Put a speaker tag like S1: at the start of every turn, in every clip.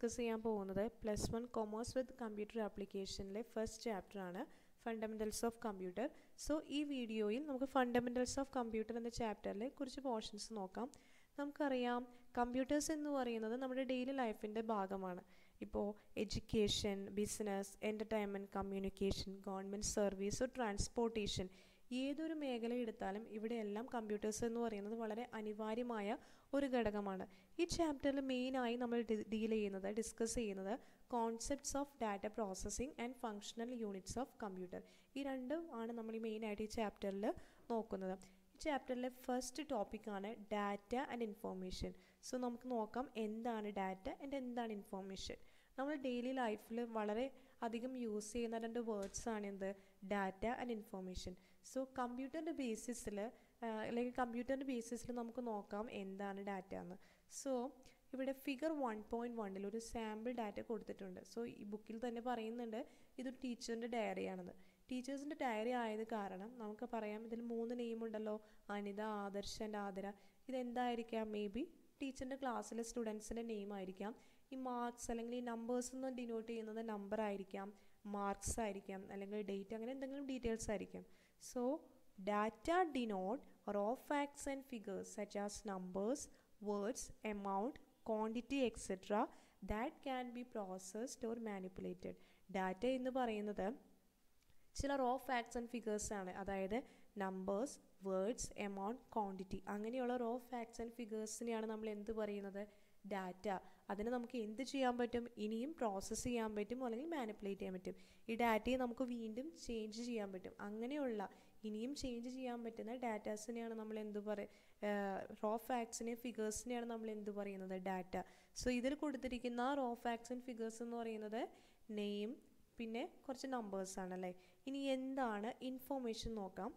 S1: Discuss ചെയ്യാൻ പോകുന്നത് plus one commerce with computer ആപ്ലിക്കേഷനിലെ ഫസ്റ്റ് ചാപ്റ്റർ ആണ് ഫണ്ടമെൻറ്റൽസ് ഓഫ് കമ്പ്യൂട്ടർ സോ ഈ വീഡിയോയിൽ നമുക്ക് ഫണ്ടമെൻറ്റൽസ് ഓഫ് കമ്പ്യൂട്ടർ എന്ന ചാപ്റ്ററിലെ കുറച്ച് പോർഷൻസ് നോക്കാം നമുക്കറിയാം കമ്പ്യൂട്ടേഴ്സ് എന്ന് പറയുന്നത് നമ്മുടെ ഡെയിലി ലൈഫിൻ്റെ ഭാഗമാണ് ഇപ്പോൾ education business entertainment communication government service transportation ഏതൊരു മേഖല എടുത്താലും ഇവിടെയെല്ലാം കമ്പ്യൂട്ടേഴ്സ് എന്ന് പറയുന്നത് വളരെ അനിവാര്യമായ ഒരു ഘടകമാണ് ഈ ചാപ്റ്ററിൽ മെയിനായി നമ്മൾ ഡീൽ ചെയ്യുന്നത് ഡിസ്കസ് ചെയ്യുന്നത് concepts of data processing and functional units of computer ഈ രണ്ടും ആണ് നമ്മൾ ഈ മെയിനായിട്ട് ഈ ചാപ്റ്ററിൽ നോക്കുന്നത് ഈ ചാപ്റ്ററിലെ ഫസ്റ്റ് ടോപ്പിക്കാണ് ഡാറ്റ ആൻഡ് ഇൻഫോർമേഷൻ സോ നമുക്ക് നോക്കാം എന്താണ് ഡാറ്റ ആൻഡ് എന്താണ് ഇൻഫോർമേഷൻ നമ്മൾ ഡെയിലി ലൈഫിൽ വളരെ അധികം യൂസ് ചെയ്യുന്ന രണ്ട് വേർഡ്സ് ആണ് എന്ത് ഡാറ്റ ആൻഡ് ഇൻഫോർമേഷൻ സോ കമ്പ്യൂട്ടറിൻ്റെ ബേസിസിൽ അല്ലെങ്കിൽ കമ്പ്യൂട്ടറിൻ്റെ ബേസിസിൽ നമുക്ക് നോക്കാം എന്താണ് ഡാറ്റ എന്ന് സോ ഇവിടെ ഫിഗർ വൺ പോയിൻറ്റ് വണ്ണിൽ ഒരു സാമ്പിൾ ഡാറ്റ കൊടുത്തിട്ടുണ്ട് സോ ഈ ബുക്കിൽ തന്നെ പറയുന്നുണ്ട് ഇതൊരു ടീച്ചറിൻ്റെ ഡയറിയാണെന്ന് ടീച്ചേഴ്സിൻ്റെ ഡയറി ആയത് കാരണം നമുക്ക് പറയാം ഇതിൽ മൂന്ന് നെയിം ഉണ്ടല്ലോ അനിത ആദർശ് ആൻഡ് ആദര ഇതെന്തായിരിക്കാം മേ ബി ടീച്ചറിൻ്റെ ക്ലാസ്സിലെ സ്റ്റുഡൻസിൻ്റെ നെയിം ആയിരിക്കാം ഈ മാർക്സ് അല്ലെങ്കിൽ ഈ നമ്പേഴ്സ് എന്ന് ഡിനോട്ട് ചെയ്യുന്നത് നമ്പർ ആയിരിക്കാം മാർക്സ് ആയിരിക്കാം അല്ലെങ്കിൽ ഡേറ്റ് അങ്ങനെ എന്തെങ്കിലും ഡീറ്റെയിൽസ് ആയിരിക്കാം so data denote raw facts and figures such as numbers words amount quantity etcetera that can be processed or manipulated data എന്ന് പറയുന്നത് ചില റോ ഫാക്ട്സ് ആൻഡ് ഫിഗേഴ്സ് ആണ് അതായത് നമ്പേഴ്സ് വേർഡ്സ് എമൗണ്ട് ക്വാണ്ടിറ്റി അങ്ങനെയുള്ള raw facts and ഫിഗേഴ്സിനെയാണ് നമ്മൾ എന്ത് പറയുന്നത് ഡാറ്റ അതിന് നമുക്ക് എന്ത് ചെയ്യാൻ പറ്റും ഇനിയും പ്രോസസ്സ് ചെയ്യാൻ പറ്റും അല്ലെങ്കിൽ മാനിപ്പുലേറ്റ് ചെയ്യാൻ പറ്റും ഈ ഡാറ്റയെ നമുക്ക് വീണ്ടും ചേഞ്ച് ചെയ്യാൻ പറ്റും അങ്ങനെയുള്ള ഇനിയും ചേഞ്ച് ചെയ്യാൻ പറ്റുന്ന ഡാറ്റാസിനെയാണ് നമ്മൾ എന്ത് പറയുക റോ ഫാക്ട്സിനെ ഫിഗേഴ്സിനെയാണ് നമ്മൾ എന്ത് പറയുന്നത് ഡാറ്റ സോ ഇതിൽ കൊടുത്തിരിക്കുന്ന റോ ഫാക്ട്സ് ആൻഡ് ഫിഗേഴ്സ് എന്ന് പറയുന്നത് നെയിം പിന്നെ കുറച്ച് നമ്പേഴ്സ് ആണല്ലേ ഇനി എന്താണ് ഇൻഫോർമേഷൻ നോക്കാം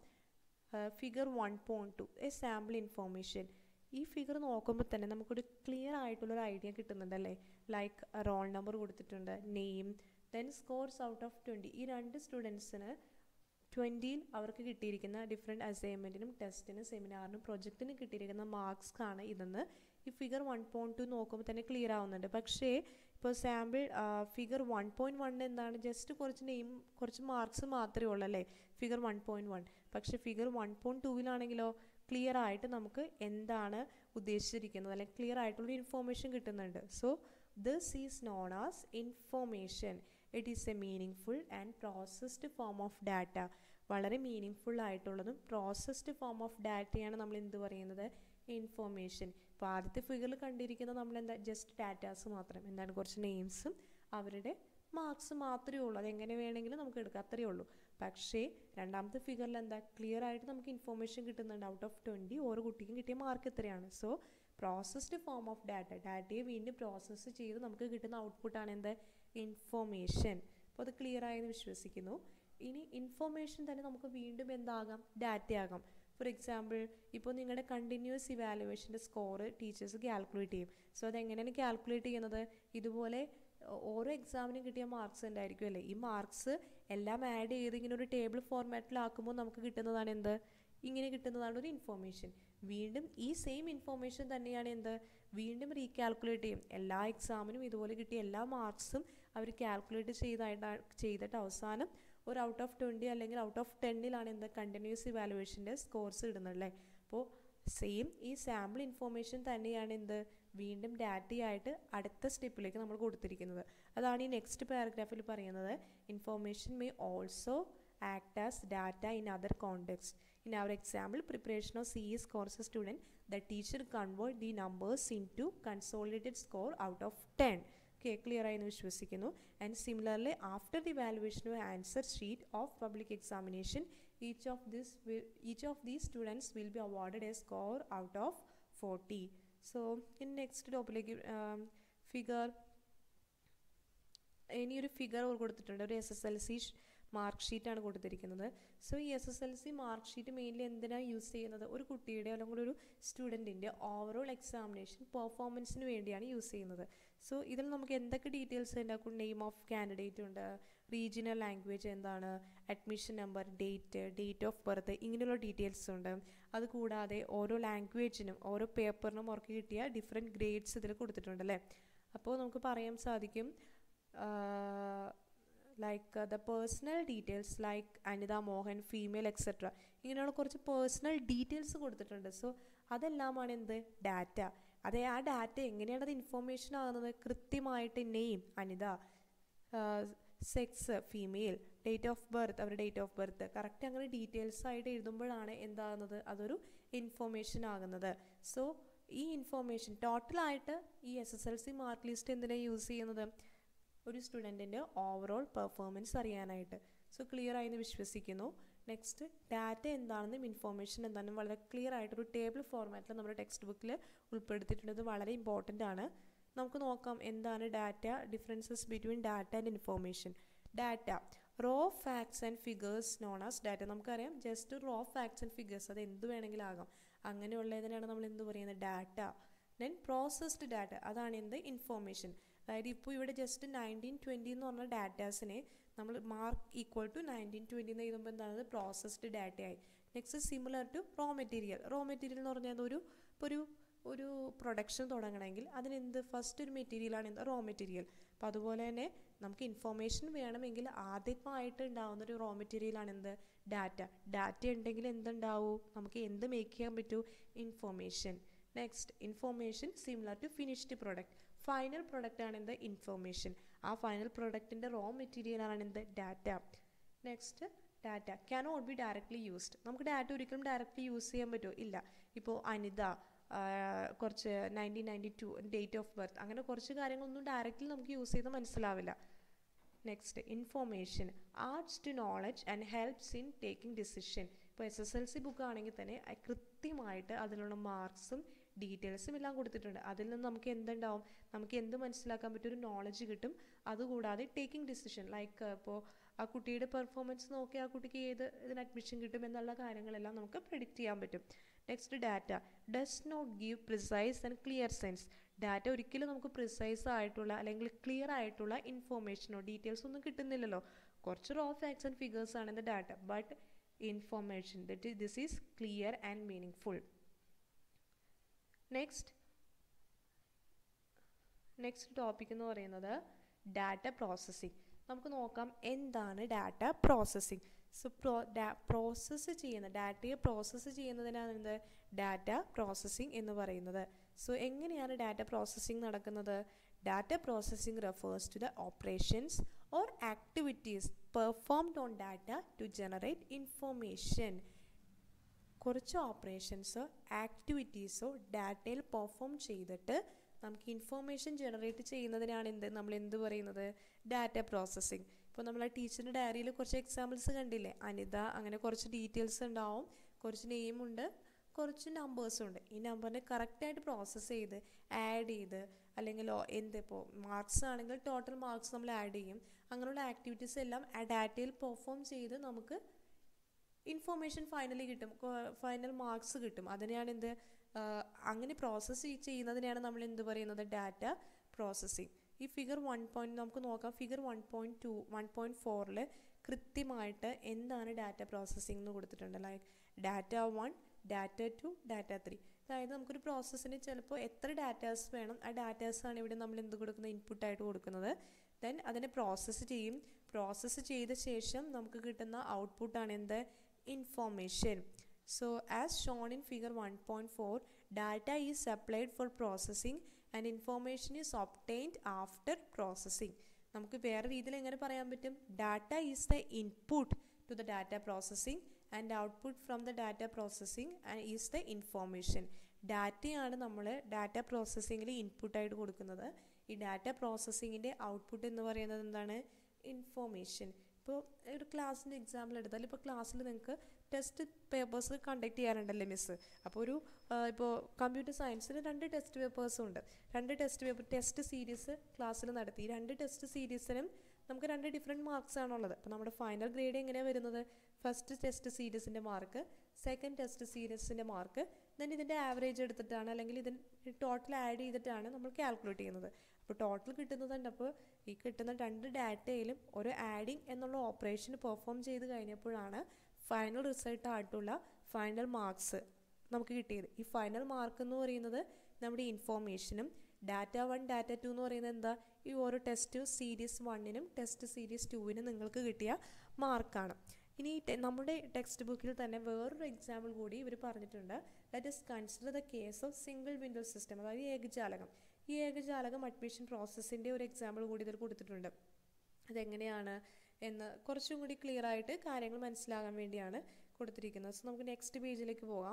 S1: figure one point two a sample information ഈ ഫിഗർ നോക്കുമ്പോൾ തന്നെ നമുക്കൊരു ക്ലിയർ ആയിട്ടുള്ളൊരു ഐഡിയ കിട്ടുന്നുണ്ടല്ലേ ലൈക്ക് റോൾ നമ്പർ കൊടുത്തിട്ടുണ്ട് name then scores out of twenty ഈ രണ്ട് സ്റ്റുഡൻസിന് ട്വൻറ്റിയിൽ അവർക്ക് കിട്ടിയിരിക്കുന്ന ഡിഫറെൻറ്റ് അസൈൻമെൻറ്റിനും ടെസ്റ്റിനും സെമിനാറിനും പ്രൊജക്റ്റിനും കിട്ടിയിരിക്കുന്ന മാർക്സ് ആണ് ഇതെന്ന് ഈ ഫിഗർ വൺ പോയിൻറ്റ് ടു നോക്കുമ്പോൾ തന്നെ ക്ലിയർ ആവുന്നുണ്ട് പക്ഷേ ഇപ്പോൾ sample figure one point one എന്താണ് ജസ്റ്റ് കുറച്ച് നെയിം കുറച്ച് മാർക്സ് മാത്രമേ ഉള്ളൂ അല്ലേ ഫിഗർ വൺ പോയിൻറ്റ് വൺ പക്ഷേ ഫിഗർ വൺ പോയിൻറ്റ് ടൂവിലാണെങ്കിലോ ക്ലിയർ ആയിട്ട് നമുക്ക് എന്താണ് ഉദ്ദേശിച്ചിരിക്കുന്നത് അല്ലെങ്കിൽ ക്ലിയർ ആയിട്ടുള്ള ഇൻഫോർമേഷൻ കിട്ടുന്നുണ്ട് so this is known as information it is a meaningful and processed form of data വളരെ മീനിങ് ഫുൾ ആയിട്ടുള്ളതും പ്രോസസ്ഡ് ഫോം ഓഫ് ഡാറ്റയാണ് നമ്മൾ എന്ത് പറയുന്നത് ഇൻഫോർമേഷൻ ഇപ്പോൾ ആദ്യത്തെ ഫിഗറിൽ കണ്ടിരിക്കുന്നത് നമ്മൾ എന്താ ജസ്റ്റ് ഡാറ്റാസ് മാത്രം എന്താണ് കുറച്ച് നെയിംസും അവരുടെ മാർക്സ് മാത്രമേ ഉള്ളൂ അതെങ്ങനെ വേണമെങ്കിലും നമുക്ക് എടുക്കാം അത്രയേ ഉള്ളൂ പക്ഷേ രണ്ടാമത്തെ ഫിഗറിൽ എന്താ ക്ലിയർ ആയിട്ട് നമുക്ക് ഇൻഫോർമേഷൻ കിട്ടുന്നുണ്ട് ഔട്ട് ഓഫ് ട്വൻറ്റി ഓരോ കുട്ടിക്കും കിട്ടിയ മാർക്ക് എത്രയാണ് so processed form of data ഡാറ്റയെ വീണ്ടും പ്രോസസ്സ് ചെയ്ത് നമുക്ക് കിട്ടുന്ന ഔട്ട്പുട്ടാണ് എന്ത് ഇൻഫോർമേഷൻ അപ്പോൾ അത് ക്ലിയർ ആയെന്ന് വിശ്വസിക്കുന്നു ഇനി ഇൻഫോർമേഷൻ തന്നെ നമുക്ക് വീണ്ടും എന്താകാം ഡാറ്റയാകാം ഫോർ എക്സാമ്പിൾ ഇപ്പോൾ നിങ്ങളുടെ കണ്ടിന്യൂസ് ഇവാലുവേഷൻ്റെ സ്കോർ ടീച്ചേഴ്സ് കാൽക്കുലേറ്റ് ചെയ്യും സോ അതെങ്ങനെയാണ് കാൽക്കുലേറ്റ് ചെയ്യുന്നത് ഇതുപോലെ ഓരോ എക്സാമിനും കിട്ടിയ മാർക്സ് ഉണ്ടായിരിക്കും അല്ലേ ഈ മാർക്സ് എല്ലാം ആഡ് ചെയ്ത് ഇങ്ങനെ ഒരു ടേബിൾ ഫോർമാറ്റിലാക്കുമ്പോൾ നമുക്ക് കിട്ടുന്നതാണ് എന്ത് ഇങ്ങനെ കിട്ടുന്നതാണ് ഒരു ഇൻഫോർമേഷൻ വീണ്ടും ഈ സെയിം ഇൻഫോർമേഷൻ തന്നെയാണ് എന്ത് വീണ്ടും റീകാൽക്കുലേറ്റ് ചെയ്യും എല്ലാ എക്സാമിനും ഇതുപോലെ കിട്ടിയ എല്ലാ മാർക്സും അവർ കാൽക്കുലേറ്റ് ചെയ്തായിട്ട് ചെയ്തിട്ട് അവസാനം ഒരു ഔട്ട് ഓഫ് ട്വൻറ്റി അല്ലെങ്കിൽ ഔട്ട് ഓഫ് ടെന്നിലാണ് എന്ത് കണ്ടിന്യൂസ് ഇവാലുവേഷൻ്റെ സ്കോർസ് ഇടുന്നത് അല്ലേ അപ്പോൾ സെയിം ഈ സാമ്പിൾ ഇൻഫോർമേഷൻ തന്നെയാണ് എന്ത് വീണ്ടും ഡാറ്റയായിട്ട് അടുത്ത സ്റ്റെപ്പിലേക്ക് നമ്മൾ കൊടുത്തിരിക്കുന്നത് അതാണ് ഈ നെക്സ്റ്റ് പാരഗ്രാഫിൽ പറയുന്നത് information may also act as data in other contexts. In our example, preparation of CE scores a student, the teacher convert the numbers into consolidated score out of 10. Okay, clear ആയെന്ന് വിശ്വസിക്കുന്നു and similarly after the valuation of answer sheet of public examination each of this each of these students will be awarded a score out of forty so in next ടോപ്പിലേക്ക് figure ഇനിയൊരു figure കൊടുത്തിട്ടുണ്ട് ഒരു S S L C mark ഷീറ്റാണ് കൊടുത്തിരിക്കുന്നത് so ഈ S S L C mark sheet mainly എന്തിനാണ് use ചെയ്യുന്നത് ഒരു കുട്ടിയുടെ അല്ലെങ്കിൽ ഒരു സ്റ്റുഡൻറ്റിൻ്റെ ഓവറോൾ എക്സാമിനേഷൻ പെർഫോമൻസിന് വേണ്ടിയാണ് യൂസ് ചെയ്യുന്നത് സോ ഇതിൽ നമുക്ക് എന്തൊക്കെ ഡീറ്റെയിൽസ് ഉണ്ടാക്കും നെയിം ഓഫ് കാൻഡിഡേറ്റ് ഉണ്ട് റീജിയണൽ ലാംഗ്വേജ് എന്താണ് admission number date date of birth ഇങ്ങനെയുള്ള ഡീറ്റെയിൽസ് ഉണ്ട് അതുകൂടാതെ ഓരോ ലാംഗ്വേജിനും ഓരോ പേപ്പറിനും അവർക്ക് കിട്ടിയ ഡിഫറെൻറ്റ് ഗ്രേഡ്സ് ഇതിൽ കൊടുത്തിട്ടുണ്ട് അല്ലേ അപ്പോൾ നമുക്ക് പറയാൻ സാധിക്കും like the personal details like Anitha Mohan female etcetera ഇങ്ങനെയുള്ള കുറച്ച് പേഴ്സണൽ ഡീറ്റെയിൽസ് കൊടുത്തിട്ടുണ്ട് സോ അതെല്ലാമാണ് എന്ത് ഡാറ്റ അതെ ആ ഡാറ്റ എങ്ങനെയാണ് അത് ഇൻഫോർമേഷൻ ആകുന്നത് കൃത്യമായിട്ട് name Anitha sex female date of birth അവരുടെ ഡേറ്റ് ഓഫ് ബർത്ത് കറക്റ്റ് അങ്ങനെ ഡീറ്റെയിൽസ് ആയിട്ട് എഴുതുമ്പോഴാണ് എന്താകുന്നത് അതൊരു ഇൻഫോർമേഷൻ ആകുന്നത് സോ ഈ ഇൻഫോർമേഷൻ ടോട്ടലായിട്ട് ഈ S S L C mark list എന്തിനാണ് യൂസ് ചെയ്യുന്നത് ഒരു സ്റ്റുഡൻറ്റിൻ്റെ ഓവറോൾ പെർഫോമൻസ് അറിയാനായിട്ട് സോ ക്ലിയർ ആയി എന്ന് വിശ്വസിക്കുന്നു നെക്സ്റ്റ് ഡാറ്റ എന്താണെന്നും ഇൻഫോർമേഷൻ എന്താണെന്നും വളരെ ക്ലിയർ ആയിട്ടൊരു ടേബിൾ ഫോർമാറ്റിൽ നമ്മുടെ ടെക്സ്റ്റ് ബുക്കിൽ ഉൾപ്പെടുത്തിയിട്ടുണ്ട് ഇത് വളരെ ഇമ്പോർട്ടൻ്റ് ആണ് നമുക്ക് നോക്കാം എന്താണ് data differences between data and information data raw facts and figures known as data നമുക്കറിയാം just raw facts and figures അത് എന്ത് വേണമെങ്കിലും ആകാം അങ്ങനെയുള്ളതിനാണ് നമ്മൾ എന്ത് പറയുന്നത് ഡാറ്റ ദെൻ പ്രോസസ്ഡ് ഡാറ്റ അതാണ് എന്ത് ഇൻഫോർമേഷൻ അതായത് ഇപ്പോൾ ഇവിടെ ജസ്റ്റ് നയൻറ്റീൻ ട്വൻറ്റി എന്ന് പറഞ്ഞ ഡാറ്റാസിനെ നമ്മൾ mark equal to nineteen twenty എന്ന് എഴുതുമ്പോൾ എന്താണ് പ്രോസസ്ഡ് ഡാറ്റയായി next similar to raw material raw material എന്ന് പറഞ്ഞാൽ ഒരു ഇപ്പോൾ ഒരു ഒരു പ്രൊഡക്ഷൻ തുടങ്ങണമെങ്കിൽ അതിനെന്ത് ഫസ്റ്റ് ഒരു മെറ്റീരിയലാണ് എന്ത് റോ മെറ്റീരിയൽ അപ്പോൾ അതുപോലെ തന്നെ നമുക്ക് ഇൻഫോർമേഷൻ വേണമെങ്കിൽ ആദ്യമായിട്ട് ഉണ്ടാവുന്ന ഒരു റോ മെറ്റീരിയലാണ് എന്ത് ഡാറ്റ ഡാറ്റ ഉണ്ടെങ്കിൽ എന്തുണ്ടാവും നമുക്ക് എന്ത് മേക്ക് ചെയ്യാൻ പറ്റൂ information next information similar to finished product final product ആണ് എന്ത് ഇൻഫോർമേഷൻ ആ ഫൈനൽ പ്രൊഡക്റ്റിൻ്റെ റോ മെറ്റീരിയൽ ആണ് എന്ത് data next data cannot be directly used നമുക്ക് ഡാറ്റ ഒരിക്കലും ഡയറക്റ്റ്ലി യൂസ് ചെയ്യാൻ പറ്റുമോ ഇല്ല ഇപ്പോൾ അനിത കുറച്ച് nineteen ninety two date of birth അങ്ങനെ കുറച്ച് കാര്യങ്ങളൊന്നും ഡയറക്റ്റ്ലി നമുക്ക് യൂസ് ചെയ്ത് മനസ്സിലാവില്ല next information adds to knowledge and helps in taking decision ഇപ്പോൾ S S L C book ആണെങ്കിൽ തന്നെ കൃത്യമായിട്ട് അതിലുള്ള മാർക്സും ഡീറ്റെയിൽസും എല്ലാം കൊടുത്തിട്ടുണ്ട് അതിൽ നിന്ന് നമുക്ക് എന്തുണ്ടാവും നമുക്ക് എന്ത് മനസ്സിലാക്കാൻ പറ്റും ഒരു നോളജ് കിട്ടും അതുകൂടാതെ ടേക്കിംഗ് ഡിസിഷൻ ലൈക്ക് ഇപ്പോൾ ആ കുട്ടിയുടെ പെർഫോമൻസ് നോക്കി ആ കുട്ടിക്ക് ഏത് ഇതിന് അഡ്മിഷൻ കിട്ടും എന്നുള്ള കാര്യങ്ങളെല്ലാം നമുക്ക് പ്രിഡിക്റ്റ് ചെയ്യാൻ പറ്റും next data does not give precise and clear sense data ഒരിക്കലും നമുക്ക് പ്രിസൈസ് ആയിട്ടുള്ള അല്ലെങ്കിൽ ക്ലിയർ ആയിട്ടുള്ള ഇൻഫോർമേഷനോ ഡീറ്റെയിൽസ് ഒന്നും കിട്ടുന്നില്ലല്ലോ കുറച്ച് റോ ഫാക്ട്സ് ആൻഡ് ഫിഗേഴ്സ് ആണ് in data but information that this is clear and meaningful next next topic എന്ന് പറയുന്നത് ഡാറ്റ പ്രോസസ്സിംഗ് നമുക്ക് നോക്കാം എന്താണ് ഡാറ്റ പ്രോസസ്സിംഗ് സോ പ്രോ ഡാ പ്രോസസ്സ് ചെയ്യുന്ന ഡാറ്റയെ പ്രോസസ്സ് ചെയ്യുന്നതിനാണ് എന്ത് ഡാറ്റ പ്രോസസ്സിംഗ് എന്ന് പറയുന്നത് സോ എങ്ങനെയാണ് ഡാറ്റ പ്രോസസ്സിംഗ് നടക്കുന്നത് data processing refers to the operations or activities performed on data to generate information കുറച്ച് ഓപ്പറേഷൻസോ ആക്ടിവിറ്റീസോ ഡാറ്റയിൽ പെർഫോം ചെയ്തിട്ട് നമുക്ക് ഇൻഫോർമേഷൻ ജനറേറ്റ് ചെയ്യുന്നതിനാണ് എന്ത് നമ്മൾ എന്ത് പറയുന്നത് ഡാറ്റ പ്രോസസ്സിങ് ഇപ്പോൾ നമ്മൾ ആ ടീച്ചറിൻ്റെ ഡയറിയിൽ കുറച്ച് എക്സാമ്പിൾസ് കണ്ടില്ലേ അനിത അങ്ങനെ കുറച്ച് ഡീറ്റെയിൽസ് ഉണ്ടാവും കുറച്ച് നെയിമുണ്ട് കുറച്ച് നമ്പേഴ്സും ഉണ്ട് ഈ നമ്പറിനെ കറക്റ്റായിട്ട് പ്രോസസ്സ് ചെയ്ത് ആഡ് ചെയ്ത് അല്ലെങ്കിൽ എന്ത് ഇപ്പോൾ മാർക്സ് ആണെങ്കിൽ ടോട്ടൽ മാർക്സ് നമ്മൾ ആഡ് ചെയ്യും അങ്ങനെയുള്ള ആക്ടിവിറ്റീസ് എല്ലാം ആ ഡാറ്റയിൽ പെർഫോം ചെയ്ത് നമുക്ക് ഇൻഫോർമേഷൻ ഫൈനലി കിട്ടും ഫൈനൽ മാർക്സ് കിട്ടും അതിനെയാണ് എന്ത് അങ്ങനെ പ്രോസസ്സ് ചെയ്യുന്നതിനെയാണ് നമ്മൾ എന്ത് പറയുന്നത് ഡാറ്റ പ്രോസസ്സിങ് ഈ ഫിഗർ വൺ പോയിൻറ്റ് നമുക്ക് നോക്കാം figure one point two one point ഫോറിൽ കൃത്യമായിട്ട് എന്താണ് ഡാറ്റ പ്രോസസ്സിംഗ് എന്ന് കൊടുത്തിട്ടുണ്ട് like data one data two data three അതായത് നമുക്കൊരു പ്രോസസ്സിന് ചിലപ്പോൾ എത്ര ഡാറ്റാസ് വേണം ആ ഡാറ്റാസാണ് ഇവിടെ നമ്മൾ എന്ത് കൊടുക്കുന്നത് ഇൻപുട്ടായിട്ട് കൊടുക്കുന്നത് ദെൻ അതിനെ പ്രോസസ്സ് ചെയ്യും പ്രോസസ്സ് ചെയ്ത ശേഷം നമുക്ക് കിട്ടുന്ന ഔട്ട്പുട്ടാണ് എന്ത് information So as shown in figure 1.4, data is supplied for processing and information is obtained after processing. നമുക്ക് വേറെ രീതിയിൽ എങ്ങനെ പറയാൻ പറ്റും data is the input to the data processing and output from the data processing and is the information ഡാറ്റയാണ് നമ്മൾ data പ്രോസസ്സിങ്ങിൽ ഇൻപുട്ടായിട്ട് കൊടുക്കുന്നത് ഈ ഡാറ്റ പ്രോസസ്സിങ്ങിൻ്റെ ഔട്ട്പുട്ട് എന്ന് പറയുന്നത് എന്താണ് ഇൻഫോർമേഷൻ ഇപ്പോൾ ഒരു ക്ലാസ്സിൻ്റെ എക്സാമ്പിൾ എടുത്താൽ ഇപ്പോൾ ക്ലാസ്സിൽ നിങ്ങൾക്ക് ടെസ്റ്റ് പേപ്പേഴ്സ് കണ്ടക്ട് ചെയ്യാറുണ്ടല്ലേ മിസ്സ് അപ്പോൾ ഒരു ഇപ്പോൾ കമ്പ്യൂട്ടർ സയൻസിന് രണ്ട് ടെസ്റ്റ് പേപ്പേഴ്സും ഉണ്ട് രണ്ട് ടെസ്റ്റ് പേപ്പർ ടെസ്റ്റ് സീരീസ് ക്ലാസ്സിൽ നടത്തി രണ്ട് ടെസ്റ്റ് സീരീസിനും നമുക്ക് രണ്ട് ഡിഫറെൻറ്റ് മാർക്സ് ആണുള്ളത് അപ്പോൾ നമ്മുടെ ഫൈനൽ ഗ്രേഡ് എങ്ങനെയാണ് വരുന്നത് ഫസ്റ്റ് ടെസ്റ്റ് സീരീസിൻ്റെ മാർക്ക് സെക്കൻഡ് ടെസ്റ്റ് സീരീസിൻ്റെ മാർക്ക് ദെൻ ഇതിൻ്റെ ആവറേജ് എടുത്തിട്ടാണ് അല്ലെങ്കിൽ ഇതിന് ടോട്ടൽ ആഡ് ചെയ്തിട്ടാണ് നമ്മൾ കാൽക്കുലേറ്റ് ചെയ്യുന്നത് അപ്പോൾ ടോട്ടൽ കിട്ടുന്നതുണ്ട് അപ്പോൾ ഈ കിട്ടുന്ന രണ്ട് ഡാറ്റയിലും ഒരു ആഡിങ് എന്നുള്ള ഓപ്പറേഷൻ പെർഫോം ചെയ്ത് കഴിഞ്ഞപ്പോഴാണ് ഫൈനൽ റിസൾട്ട് ആയിട്ടുള്ള ഫൈനൽ മാർക്സ് നമുക്ക് കിട്ടിയത് ഈ ഫൈനൽ മാർക്ക് എന്ന് പറയുന്നത് നമ്മുടെ ഇൻഫോർമേഷനും ഡാറ്റ വൺ ഡാറ്റ ടു എന്ന് പറയുന്നത് എന്താ ഈ ഓരോ ടെസ്റ്റ് സീരീസ് വണ്ണിനും ടെസ്റ്റ് സീരീസ് ടുവിനും നിങ്ങൾക്ക് കിട്ടിയ മാർക്കാണ് ഇനി നമ്മുടെ ടെക്സ്റ്റ് ബുക്കിൽ തന്നെ വേറൊരു എക്സാമ്പിൾ കൂടി ഇവർ പറഞ്ഞിട്ടുണ്ട് that is consider the case of single window system അതായത് ഏകജാലകം ഈ ഏകജാലകം അഡ്മിഷൻ പ്രോസസ്സിൻ്റെ ഒരു എക്സാമ്പിൾ കൂടി ഇതിൽ കൊടുത്തിട്ടുണ്ട് അതെങ്ങനെയാണ് എന്ന് കുറച്ചും കൂടി ക്ലിയർ ആയിട്ട് കാര്യങ്ങൾ മനസ്സിലാകാൻ വേണ്ടിയാണ് കൊടുത്തിരിക്കുന്നത് സോ നമുക്ക് നെക്സ്റ്റ് പേജിലേക്ക് പോകാം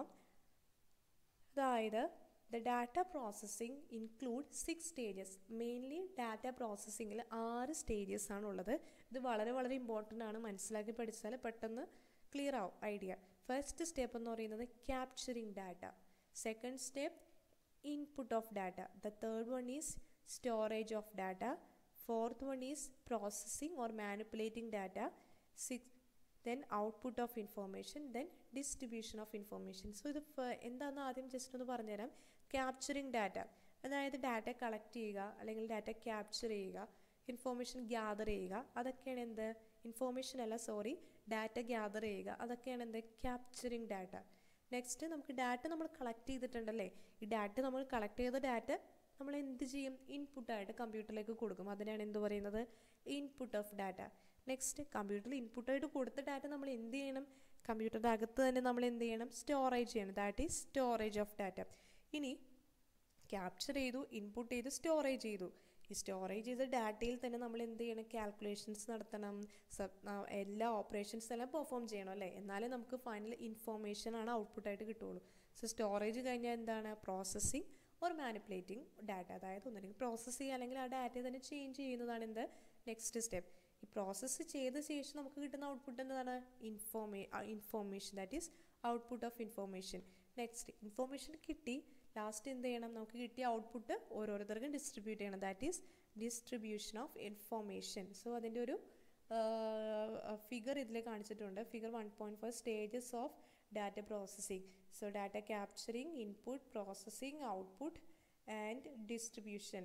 S1: അതായത് the data processing include six stages mainly data പ്രോസസ്സിങ്ങിൽ ആറ് സ്റ്റേജസ് ആണ് ഉള്ളത് ഇത് വളരെ വളരെ ഇമ്പോർട്ടൻ്റ് ആണ് മനസ്സിലാക്കി പഠിച്ചാൽ പെട്ടെന്ന് ക്ലിയർ ആവും ഐഡിയ ഫസ്റ്റ് സ്റ്റെപ്പ് എന്ന് പറയുന്നത് capturing data second step input of data the third one is storage of data fourth one is processing or manipulating data six then output of information then distribution of information so ഇത് എന്താണെന്ന് ആദ്യം just ഒന്ന് പറഞ്ഞുതരാം capturing data അതായത് data collect ചെയ്യുക അല്ലെങ്കിൽ data capture ചെയ്യുക information gather ചെയ്യുക അതൊക്കെയാണ് എന്ത് ഇൻഫോർമേഷൻ അല്ല സോറി ഡാറ്റ ഗ്യാദർ ചെയ്യുക അതൊക്കെയാണ് എന്ത് ക്യാപ്ചറിങ് ഡാറ്റ നെക്സ്റ്റ് നമുക്ക് ഡാറ്റ നമ്മൾ കളക്ട് ചെയ്തിട്ടുണ്ടല്ലേ ഈ ഡാറ്റ നമ്മൾ കളക്ട് ചെയ്ത ഡാറ്റ നമ്മൾ എന്ത് ചെയ്യും ഇൻപുട്ടായിട്ട് കമ്പ്യൂട്ടറിലേക്ക് കൊടുക്കും അതിനാണ് എന്ത് പറയുന്നത് ഇൻപുട്ട് ഓഫ് ഡാറ്റ നെക്സ്റ്റ് കമ്പ്യൂട്ടറിൽ ഇൻപുട്ടായിട്ട് കൊടുത്ത ഡാറ്റ നമ്മൾ എന്ത് ചെയ്യണം കമ്പ്യൂട്ടറിൻ്റെ അകത്ത് തന്നെ നമ്മൾ എന്ത് ചെയ്യണം സ്റ്റോറേജ് ചെയ്യണം that is storage of data ഇനി ക്യാപ്ചർ ചെയ്തു ഇൻപുട്ട് ചെയ്ത് സ്റ്റോറേജ് ചെയ്തു ഈ സ്റ്റോറേജ് ചെയ്ത ഡാറ്റയിൽ തന്നെ നമ്മൾ എന്ത് ചെയ്യണം കാൽക്കുലേഷൻസ് നടത്തണം എല്ലാ ഓപ്പറേഷൻസ് എല്ലാം പെർഫോം ചെയ്യണം അല്ലേ എന്നാലേ നമുക്ക് ഫൈനൽ ഇൻഫോർമേഷൻ ആണ് ഔട്ട്പുട്ടായിട്ട് കിട്ടുള്ളൂ സോ സ്റ്റോറേജ് കഴിഞ്ഞാൽ എന്താണ് പ്രോസസ്സിങ് ഓർ മാനിപ്പുലേറ്റിംഗ് ഡാറ്റ അതായത് ഒന്നുമില്ലെങ്കിൽ പ്രോസസ്സ് ചെയ്യുക അല്ലെങ്കിൽ ആ ഡാറ്റയെ തന്നെ ചേഞ്ച് ചെയ്യുന്നതാണ് എന്ത് നെക്സ്റ്റ് സ്റ്റെപ്പ് ഈ പ്രോസസ്സ് ചെയ്ത ശേഷം നമുക്ക് കിട്ടുന്ന ഔട്ട്പുട്ട് എന്താണ് information information that is output of information next information കിട്ടി ലാസ്റ്റ് എന്ത് ചെയ്യണം നമുക്ക് കിട്ടിയ ഔട്ട്പുട്ട് ഓരോരുത്തർക്കും ഡിസ്ട്രിബ്യൂട്ട് ചെയ്യണം that is distribution of information so അതിൻ്റെ ഒരു ഫിഗർ ഇതിൽ കാണിച്ചിട്ടുണ്ട് figure one point four stages of data processing so data capturing input processing output and distribution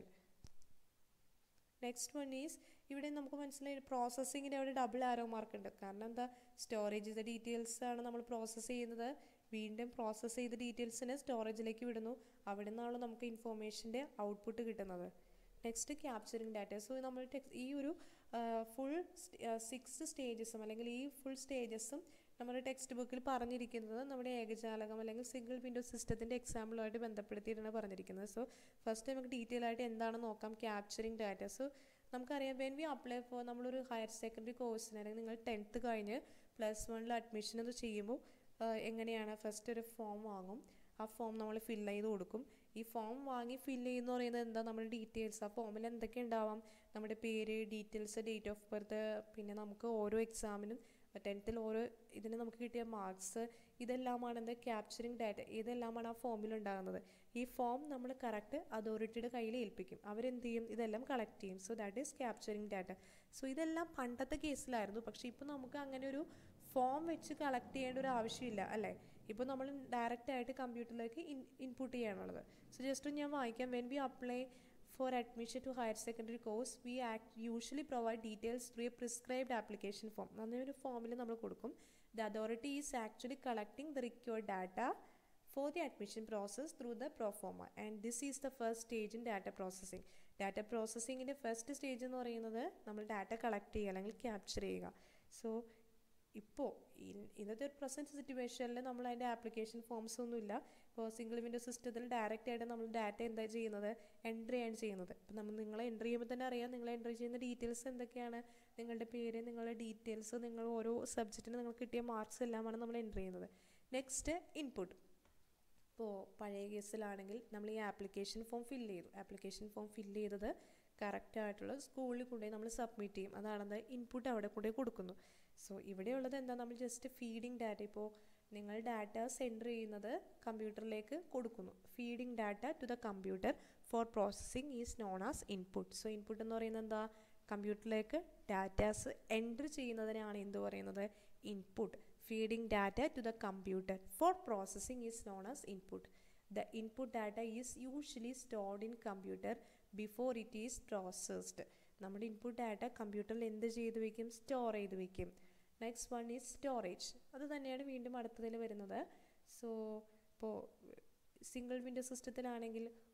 S1: next one is ഇവിടെ നമുക്ക് മനസ്സിലായി പ്രോസസ്സിങ്ങിൻ്റെ അവിടെ ഡബിൾ ആരോ മാർക്ക് ഉണ്ട് കാരണം എന്താ സ്റ്റോറേജ് ചെയ്ത ഡീറ്റെയിൽസ് ആണ് നമ്മൾ പ്രോസസ്സ് ചെയ്യുന്നത് വീണ്ടും പ്രോസസ്സ് ചെയ്ത ഡീറ്റെയിൽസിനെ സ്റ്റോറേജിലേക്ക് വിടുന്നു അവിടെ നിന്നാണ് നമുക്ക് ഇൻഫോർമേഷൻ്റെ ഔട്ട്പുട്ട് കിട്ടുന്നത് നെക്സ്റ്റ് ക്യാപ്ചറിങ് ഡാറ്റ സോ നമ്മൾ ടെക്സ് ഈ ഒരു ഫുൾ സിക്സ് സ്റ്റേജസും അല്ലെങ്കിൽ ഈ ഫുൾ സ്റ്റേജസും നമ്മുടെ ടെക്സ്റ്റ് ബുക്കിൽ പറഞ്ഞിരിക്കുന്നത് നമ്മുടെ ഏകജാലകം അല്ലെങ്കിൽ സിംഗിൾ വിൻഡോ സിസ്റ്റത്തിൻ്റെ എക്സാമ്പിളുമായിട്ട് ബന്ധപ്പെടുത്തിയിട്ടാണ് പറഞ്ഞിരിക്കുന്നത് സോ ഫസ്റ്റ് നമുക്ക് ഡീറ്റെയിൽ ആയിട്ട് എന്താണെന്ന് നോക്കാം ക്യാപ്ചറിങ് ഡാറ്റ സോ നമുക്കറിയാം വെൻ വി അപ്ലൈ ഫോർ നമ്മളൊരു ഹയർ സെക്കൻഡറി കോഴ്സിന് അല്ലെങ്കിൽ നിങ്ങൾ ടെൻത്ത് കഴിഞ്ഞ് പ്ലസ് വണ്ണിൽ അഡ്മിഷൻ അത് ചെയ്യുമ്പോൾ എങ്ങനെയാണ് ഫസ്റ്റ് ഒരു ഫോം വാങ്ങും ആ ഫോം നമ്മൾ ഫില്ല് ചെയ്ത് കൊടുക്കും ഈ ഫോം വാങ്ങി ഫില്ല് ചെയ്യുന്ന പറയുന്നത് എന്താ നമ്മുടെ ഡീറ്റെയിൽസ് ആ ഫോമിൽ എന്തൊക്കെ ഉണ്ടാവാം നമ്മുടെ പേര് ഡീറ്റെയിൽസ് ഡേറ്റ് ഓഫ് ബർത്ത് പിന്നെ നമുക്ക് ഓരോ എക്സാമിനും ടെൻത്തിൽ ഓരോ ഇതിന് നമുക്ക് കിട്ടിയ മാർക്സ് ഇതെല്ലാമാണ് എന്താ ക്യാപ്ചറിങ് ഡാറ്റ ഇതെല്ലാമാണ് ആ ഫോമിൽ ഉണ്ടാകുന്നത് ഈ ഫോം നമ്മൾ കറക്റ്റ് അതോറിറ്റിയുടെ കയ്യിൽ ഏൽപ്പിക്കും അവരെന്ത് ചെയ്യും ഇതെല്ലാം കളക്ട് ചെയ്യും so that is capturing data so ഇതെല്ലാം പണ്ടത്തെ കേസിലായിരുന്നു പക്ഷേ ഇപ്പോൾ നമുക്ക് അങ്ങനെ ഒരു ഫോം വെച്ച് കളക്ട് ചെയ്യേണ്ട ഒരു ആവശ്യമില്ല അല്ലേ ഇപ്പോൾ നമ്മൾ ഡയറക്റ്റ് ആയിട്ട് കമ്പ്യൂട്ടറിലേക്ക് ഇൻ ഇൻപുട്ട് ചെയ്യാനുള്ളത് സോ ജസ്റ്റ് ഞാൻ വായിക്കാം when we apply for admission to higher secondary course we act usually provide details through a prescribed application form ഒരു ഫോമിൽ നമ്മൾ കൊടുക്കും the authority is actually collecting the required data for the admission process through the proforma and this is the first stage in data processing data പ്രോസസ്സിങ്ങിൻ്റെ first stage എന്ന് പറയുന്നത് നമ്മൾ data collect ചെയ്യുക അല്ലെങ്കിൽ ക്യാപ്ചർ ചെയ്യുക സോ ഇപ്പോൾ ഇന്നത്തെ ഒരു പ്രസൻറ്റ് സിറ്റുവേഷനിൽ നമ്മൾ അതിൻ്റെ ആപ്ലിക്കേഷൻ ഫോംസ് ഒന്നും ഇല്ല ഇപ്പോൾ സിംഗിൾ വിൻഡോ സിസ്റ്റത്തിൽ ഡയറക്റ്റ് ആയിട്ട് നമ്മൾ ഡാറ്റ എന്താ ചെയ്യുന്നത് എൻട്രി ആണ് ചെയ്യുന്നത് ഇപ്പം നമ്മൾ നിങ്ങളെ എൻട്രി ചെയ്യുമ്പോൾ തന്നെ അറിയാം നിങ്ങൾ എൻട്രി ചെയ്യുന്ന ഡീറ്റെയിൽസ് എന്തൊക്കെയാണ് നിങ്ങളുടെ പേര് നിങ്ങളുടെ ഡീറ്റെയിൽസ് നിങ്ങൾ ഓരോ സബ്ജക്റ്റിന് നിങ്ങൾക്ക് കിട്ടിയ മാർക്സ് എല്ലാമാണ് നമ്മൾ എൻട്രി ചെയ്യുന്നത് നെക്സ്റ്റ് ഇൻപുട്ട് ഇപ്പോൾ പഴയ കേസിലാണെങ്കിൽ നമ്മൾ ഈ ആപ്ലിക്കേഷൻ ഫോം ഫില്ല് ചെയ്തു ആപ്ലിക്കേഷൻ ഫോം ഫില്ല് ചെയ്തത് കറക്റ്റ് ആയിട്ടുള്ള സ്കൂളിൽ കൊണ്ടുപോയി നമ്മൾ സബ്മിറ്റ് ചെയ്യും അതാണെന്ത് ഇൻപുട്ട് അവിടെ കൊണ്ടുപോയി കൊടുക്കുന്നു സോ ഇവിടെയുള്ളത് എന്താ നമ്മൾ ജസ്റ്റ് ഫീഡിങ് ഡാറ്റ ഇപ്പോൾ നിങ്ങൾ ഡാറ്റ സെൻഡർ ചെയ്യുന്നത് കമ്പ്യൂട്ടറിലേക്ക് കൊടുക്കുന്നു feeding data to the computer for processing is known as input so input എന്ന് പറയുന്നത് എന്താ കമ്പ്യൂട്ടറിലേക്ക് ഡാറ്റാസ് എൻറ്റർ ചെയ്യുന്നതിനാണ് എന്ത് പറയുന്നത് input feeding data to the computer for processing is known as input the input data is usually stored in computer before it is processed നമ്മുടെ input data കമ്പ്യൂട്ടറിൽ എന്ത് ചെയ്ത് വെക്കും സ്റ്റോർ ചെയ്ത് വെക്കും നെക്സ്റ്റ് വൺ ഈസ് സ്റ്റോറേജ് അത് തന്നെയാണ് വീണ്ടും അടുത്തതിൽ വരുന്നത് സോ ഇപ്പോൾ സിംഗിൾ വിൻഡോ സിസ്റ്റത്തിലാണെങ്കിൽ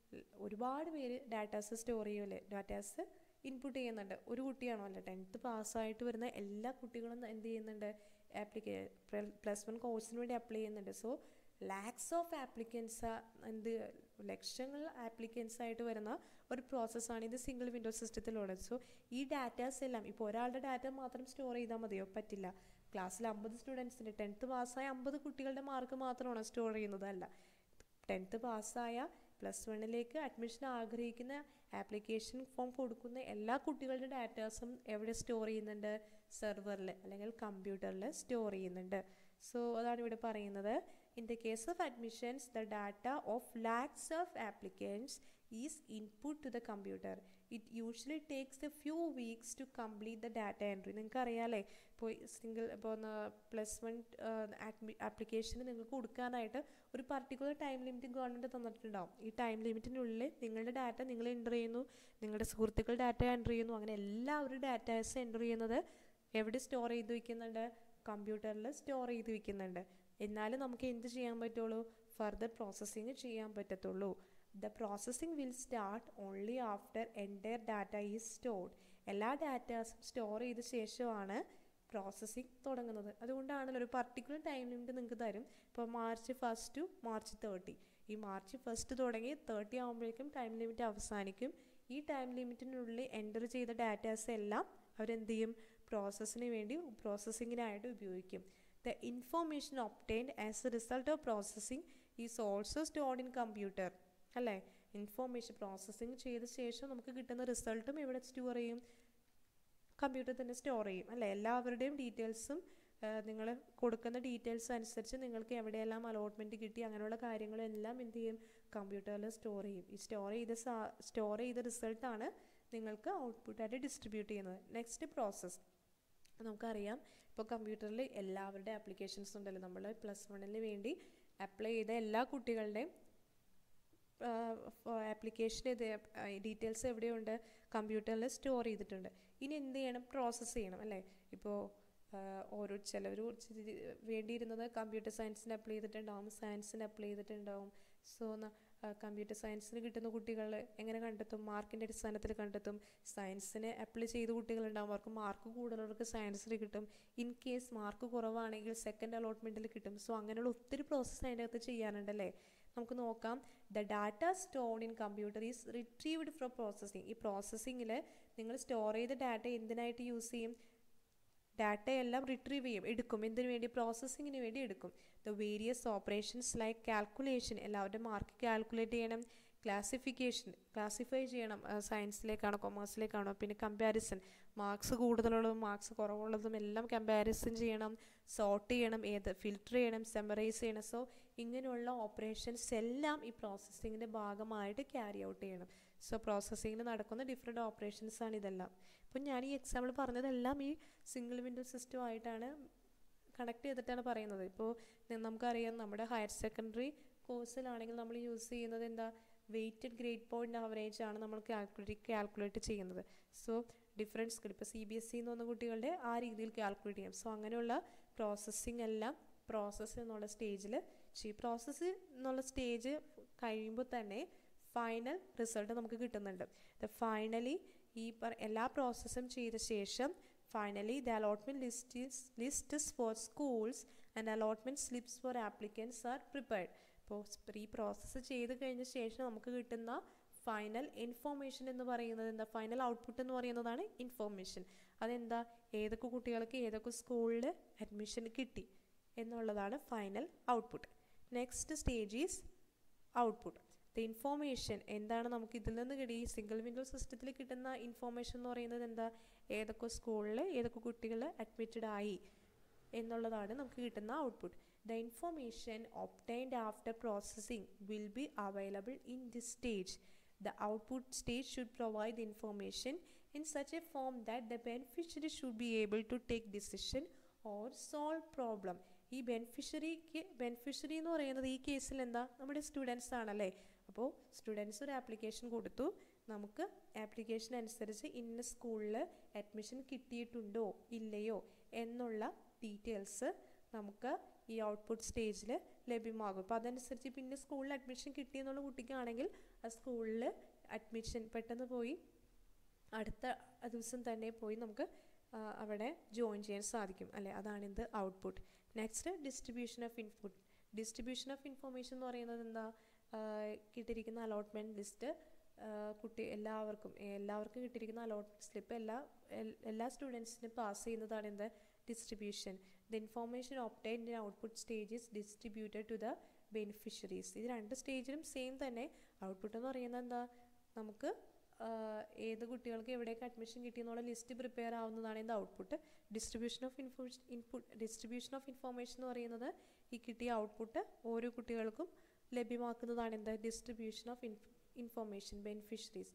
S1: ഒരുപാട് പേര് ഡാറ്റാസ് സ്റ്റോർ ചെയ്യുമല്ലേ ഡാറ്റാസ് ഇൻപുട്ട് ചെയ്യുന്നുണ്ട് ഒരു കുട്ടിയാണോ അല്ല ടെൻത്ത് പാസ്സായിട്ട് വരുന്ന എല്ലാ കുട്ടികളും എന്ത് ചെയ്യുന്നുണ്ട് ആപ്ലിക്കേ പ്ലസ് വൺ കോഴ്സിന് വേണ്ടി അപ്ലൈ ചെയ്യുന്നുണ്ട് സോ ലാക്സ് ഓഫ് ആപ്ലിക്കൻസ് എന്ത് ലക്ഷങ്ങൾ ആപ്ലിക്കൻസ് ആയിട്ട് വരുന്ന ഒരു പ്രോസസ്സാണ് ഇത് സിംഗിൾ വിൻഡോ സിസ്റ്റത്തിലുള്ളത് സോ ഈ ഡാറ്റാസ് എല്ലാം ഇപ്പോൾ ഒരാളുടെ ഡാറ്റ മാത്രം സ്റ്റോർ ചെയ്താൽ മതിയോ പറ്റില്ല ക്ലാസ്സിൽ അമ്പത് സ്റ്റുഡൻസിൻ്റെ ടെൻത്ത് പാസ്സായ അമ്പത് കുട്ടികളുടെ മാർക്ക് മാത്രമാണ് സ്റ്റോർ ചെയ്യുന്നത് അല്ല ടെൻത്ത് പാസ്സായ പ്ലസ് വണ്ണിലേക്ക് അഡ്മിഷൻ ആഗ്രഹിക്കുന്ന ആപ്ലിക്കേഷൻ ഫോം കൊടുക്കുന്ന എല്ലാ കുട്ടികളുടെ ഡാറ്റാസും എവിടെ സ്റ്റോർ ചെയ്യുന്നുണ്ട് സെർവറിൽ അല്ലെങ്കിൽ കമ്പ്യൂട്ടറിൽ സ്റ്റോർ ചെയ്യുന്നുണ്ട് സോ അതാണ് ഇവിടെ പറയുന്നത് in the case of admissions the data of lakhs of applicants is input to the computer it usually takes a few weeks to complete the data entry നിങ്ങൾക്ക് അറിയാമല്ലേ ഇപ്പോൾ സിംഗിൾ ഇപ്പോൾ പ്ലസ് വൺ ആപ്ലിക്കേഷന് നിങ്ങൾക്ക് കൊടുക്കാനായിട്ട് ഒരു പർട്ടിക്കുലർ ടൈം ലിമിറ്റ് ഗവൺമെൻറ് തന്നിട്ടുണ്ടാവും ഈ ടൈം ലിമിറ്റിനുള്ളിൽ നിങ്ങളുടെ ഡാറ്റ നിങ്ങൾ എൻ്റർ ചെയ്യുന്നു നിങ്ങളുടെ സുഹൃത്തുക്കൾ ഡാറ്റ എൻ്റർ ചെയ്യുന്നു അങ്ങനെ എല്ലാവരും ഡാറ്റാസ് എൻ്റർ ചെയ്യുന്നത് എവിടെ സ്റ്റോർ ചെയ്ത് വയ്ക്കുന്നുണ്ട് കമ്പ്യൂട്ടറിൽ സ്റ്റോർ ചെയ്ത് വയ്ക്കുന്നുണ്ട് എന്നാലും നമുക്ക് എന്ത് ചെയ്യാൻ പറ്റുള്ളൂ ഫർദർ പ്രോസസ്സിങ് ചെയ്യാൻ പറ്റത്തുള്ളൂ the processing will start only after entire data is stored എല്ലാ ഡാറ്റാസും സ്റ്റോർ ചെയ്ത ശേഷമാണ് പ്രോസസ്സിങ് തുടങ്ങുന്നത് അതുകൊണ്ടാണല്ലോ ഒരു പർട്ടിക്കുലർ ടൈം ലിമിറ്റ് നിങ്ങൾക്ക് തരും ഇപ്പോൾ March first to March thirty ഈ മാർച്ച് ഫസ്റ്റ് തുടങ്ങി തേർട്ടി ആകുമ്പോഴേക്കും ടൈം ലിമിറ്റ് അവസാനിക്കും ഈ ടൈം ലിമിറ്റിനുള്ളിൽ എൻ്റർ ചെയ്ത ഡാറ്റാസ് എല്ലാം അവരെന്ത് ചെയ്യും പ്രോസസ്സിന് വേണ്ടി പ്രോസസ്സിങ്ങിനായിട്ട് ഉപയോഗിക്കും the information obtained as a result of processing is also stored in computer അല്ലേ ഇൻഫോർമേഷൻ പ്രോസസ്സിങ് ചെയ്ത ശേഷം നമുക്ക് കിട്ടുന്ന റിസൾട്ടും ഇവിടെ സ്റ്റോർ ചെയ്യും കമ്പ്യൂട്ടർ തന്നെ സ്റ്റോർ ചെയ്യും അല്ലേ എല്ലാവരുടെയും ഡീറ്റെയിൽസും നിങ്ങൾ കൊടുക്കുന്ന ഡീറ്റെയിൽസ് അനുസരിച്ച് നിങ്ങൾക്ക് എവിടെയെല്ലാം അലോട്ട്മെൻറ്റ് കിട്ടി അങ്ങനെയുള്ള കാര്യങ്ങളെല്ലാം എന്ത് ചെയ്യും കമ്പ്യൂട്ടറിൽ സ്റ്റോർ ചെയ്യും ഈ സ്റ്റോർ ചെയ്ത സ്റ്റോർ ചെയ്ത റിസൾട്ടാണ് നിങ്ങൾക്ക് ഔട്ട്പുട്ടായിട്ട് ഡിസ്ട്രിബ്യൂട്ട് ചെയ്യുന്നത് നെക്സ്റ്റ് പ്രോസസ്സ് നമുക്കറിയാം ഇപ്പോൾ കമ്പ്യൂട്ടറിൽ എല്ലാവരുടെ ആപ്ലിക്കേഷൻസ് ഉണ്ടല്ലോ നമ്മൾ പ്ലസ് വണ്ണിന് വേണ്ടി അപ്ലൈ ചെയ്ത എല്ലാ കുട്ടികളുടെയും ആപ്ലിക്കേഷൻ ഇത് ഡീറ്റെയിൽസ് എവിടെയുണ്ട് കമ്പ്യൂട്ടറിൽ സ്റ്റോർ ചെയ്തിട്ടുണ്ട് ഇനി എന്ത് ചെയ്യണം പ്രോസസ്സ് ചെയ്യണം അല്ലേ ഇപ്പോൾ ഓരോ ചിലവർ വേണ്ടിയിരുന്നത് കമ്പ്യൂട്ടർ സയൻസിന് അപ്ലൈ ചെയ്തിട്ടുണ്ടാവും സയൻസിന് അപ്ലൈ ചെയ്തിട്ടുണ്ടാവും സോ കമ്പ്യൂട്ടർ സയൻസിന് കിട്ടുന്ന കുട്ടികൾ എങ്ങനെ കണ്ടെത്തും മാർക്കിൻ്റെ അടിസ്ഥാനത്തിൽ കണ്ടെത്തും സയൻസിന് അപ്ലൈ ചെയ്ത കുട്ടികളുണ്ടാവും അവർക്ക് മാർക്ക് കൂടുതലുള്ളവർക്ക് സയൻസിൽ കിട്ടും ഇൻ കേസ് മാർക്ക് കുറവാണെങ്കിൽ സെക്കൻഡ് അലോട്ട്മെൻറ്റിൽ കിട്ടും സോ അങ്ങനെയുള്ള ഒത്തിരി പ്രോസസ്സ് അതിൻ്റെ അകത്ത് ചെയ്യാനുണ്ടല്ലേ നമുക്ക് നോക്കാം the data stored in computer is retrieved from processing ഈ പ്രോസസ്സിങ്ങിൽ നിങ്ങൾ സ്റ്റോർ ചെയ്ത ഡാറ്റ എന്തിനായിട്ട് യൂസ് ചെയ്യും ഡാറ്റയെല്ലാം റിട്രീവ് ചെയ്യും എടുക്കും എന്തിനു വേണ്ടി പ്രോസസ്സിങ്ങിന് വേണ്ടി എടുക്കും the various operations like calculation എല്ലാവരുടെ മാർക്ക് കാൽക്കുലേറ്റ് ചെയ്യണം ക്ലാസിഫിക്കേഷൻ ക്ലാസിഫൈ ചെയ്യണം സയൻസിലേക്കാണോ കൊമേഴ്സിലേക്കാണോ പിന്നെ കമ്പാരിസൺ മാർക്സ് കൂടുതലുള്ളതും മാർക്സ് കുറവുള്ളതും എല്ലാം കമ്പാരിസൺ ചെയ്യണം സോർട്ട് ചെയ്യണം ഏത് ഫിൽറ്റർ ചെയ്യണം സെമറൈസ് ചെയ്യണം സോ ഇങ്ങനെയുള്ള ഓപ്പറേഷൻസ് എല്ലാം ഈ പ്രോസസ്സിങ്ങിൻ്റെ ഭാഗമായിട്ട് ക്യാരി ഔട്ട് ചെയ്യണം സോ പ്രോസസ്സിങ്ങിന് നടക്കുന്ന ഡിഫറെൻറ്റ് ഓപ്പറേഷൻസ് ആണ് ഇതെല്ലാം ഇപ്പം ഞാൻ ഈ എക്സാമ്പിൾ പറഞ്ഞതെല്ലാം ഈ സിംഗിൾ വിൻഡോ സിസ്റ്റം ആയിട്ടാണ് കണക്ട് ചെയ്തിട്ടാണ് പറയുന്നത് ഇപ്പോൾ നമുക്കറിയാം നമ്മുടെ ഹയർ സെക്കൻഡറി കോഴ്സിലാണെങ്കിൽ നമ്മൾ യൂസ് ചെയ്യുന്നത് എന്താ വെയ്റ്റഡ് ഗ്രേഡ് പോയിൻ്റ് ആവറേജ് ആണ് നമ്മൾ കാൽക്കുലേറ്റ് കാൽക്കുലേറ്റ് ചെയ്യുന്നത് സോ ഡിഫറൻസ് ഇപ്പോൾ സി ബി എസ് സി എന്ന് പറഞ്ഞ കുട്ടികളുടെ ആ രീതിയിൽ കാൽക്കുലേറ്റ് ചെയ്യാം സോ അങ്ങനെയുള്ള പ്രോസസ്സിങ് എല്ലാം പ്രോസസ്സ് എന്നുള്ള സ്റ്റേജിൽ ഈ പ്രോസസ്സ് എന്നുള്ള സ്റ്റേജ് കഴിയുമ്പോൾ തന്നെ ഫൈനൽ റിസൾട്ട് നമുക്ക് കിട്ടുന്നുണ്ട് ദ ഫൈനലി ഈ എല്ലാ പ്രോസസ്സും ചെയ്ത ശേഷം finally the allotment list lists for schools and allotment slips for applicants are prepared ഇപ്പോൾ ഈ പ്രോസസ്സ് ചെയ്ത് കഴിഞ്ഞ ശേഷം നമുക്ക് കിട്ടുന്ന ഫൈനൽ ഇൻഫോർമേഷൻ എന്ന് പറയുന്നത് എന്താ ഫൈനൽ ഔട്ട്പുട്ട് എന്ന് പറയുന്നതാണ് ഇൻഫോർമേഷൻ അതെന്താ ഏതൊക്കെ കുട്ടികൾക്ക് ഏതൊക്കെ സ്കൂളിൽ അഡ്മിഷൻ കിട്ടി എന്നുള്ളതാണ് final output next stage is output the information എന്താണ് നമുക്ക് ഇതിൽ നിന്ന് കിട്ടി ഈ സിംഗിൾ വിൻഡോ സിസ്റ്റത്തിൽ കിട്ടുന്ന ഇൻഫോർമേഷൻ എന്ന് പറയുന്നത് എന്താ ഏതൊക്കെ സ്കൂളിൽ ഏതൊക്കെ കുട്ടികൾ അഡ്മിറ്റഡ് ആയി എന്നുള്ളതാണ് നമുക്ക് കിട്ടുന്ന output the information obtained after processing will be available in this stage the output stage should provide the information in such a form that the beneficiary should be able to take decision or solve problem ഈ ബെനിഫിഷ്യറിക്ക് beneficiary എന്ന് പറയുന്നത് ഈ കേസിൽ എന്താ നമ്മുടെ students ആണല്ലേ അപ്പോൾ സ്റ്റുഡൻസ് ഒരു ആപ്ലിക്കേഷൻ കൊടുത്തു നമുക്ക് ആപ്ലിക്കേഷൻ അനുസരിച്ച് ഇന്ന സ്കൂളിൽ അഡ്മിഷൻ കിട്ടിയിട്ടുണ്ടോ ഇല്ലയോ എന്നുള്ള ഡീറ്റെയിൽസ് നമുക്ക് ഈ ഔട്ട്പുട്ട് സ്റ്റേജിൽ ലഭ്യമാകും അപ്പോൾ അതനുസരിച്ച് പിന്നെ സ്കൂളിൽ അഡ്മിഷൻ കിട്ടിയെന്നുള്ള കുട്ടിക്കാണെങ്കിൽ ആ സ്കൂളിൽ അഡ്മിഷൻ പെട്ടെന്ന് പോയി അടുത്ത ദിവസം തന്നെ പോയി നമുക്ക് ആ, അവിടെ ജോയിൻ ചെയ്യാൻ സാധിക്കും അല്ലേ അതാണ് എന്ത് output next distribution of input distribution of information എന്ന് പറയുന്നത് എന്താ ആ, കിട്ടിയിരിക്കുന്ന അലോട്ട്മെൻറ്റ് ലിസ്റ്റ് കുട്ടി എല്ലാവർക്കും എല്ലാവർക്കും കിട്ടിയിരിക്കുന്ന അലോട്ട്മെൻറ്റ് സ്ലിപ്പ് എല്ലാ എൽ- എല്ലാ സ്റ്റുഡൻസിനും പാസ് ചെയ്യുന്നതാണ് എന്ത് distribution the information obtain in output stage is distributed to the beneficiaries ഇത് രണ്ട് സ്റ്റേജിലും സെയിം തന്നെ ഔട്ട്പുട്ട് എന്ന് പറയുന്നത് എന്താ നമുക്ക് ആഹ് ഏത് കുട്ടികൾക്ക് എവിടെയൊക്കെ അഡ്മിഷൻ കിട്ടിയെന്നുള്ള ലിസ്റ്റ് പ്രിപ്പയർ ആവുന്നതാണ് ഇതിൻ്റെ output distribution of information input distribution of information എന്ന് പറയുന്നത് ഈ കിട്ടിയ ഔട്ട്പുട്ട് ഓരോ കുട്ടികൾക്കും ലഭ്യമാക്കുന്നതാണ് എന്ത് distribution of information beneficiaries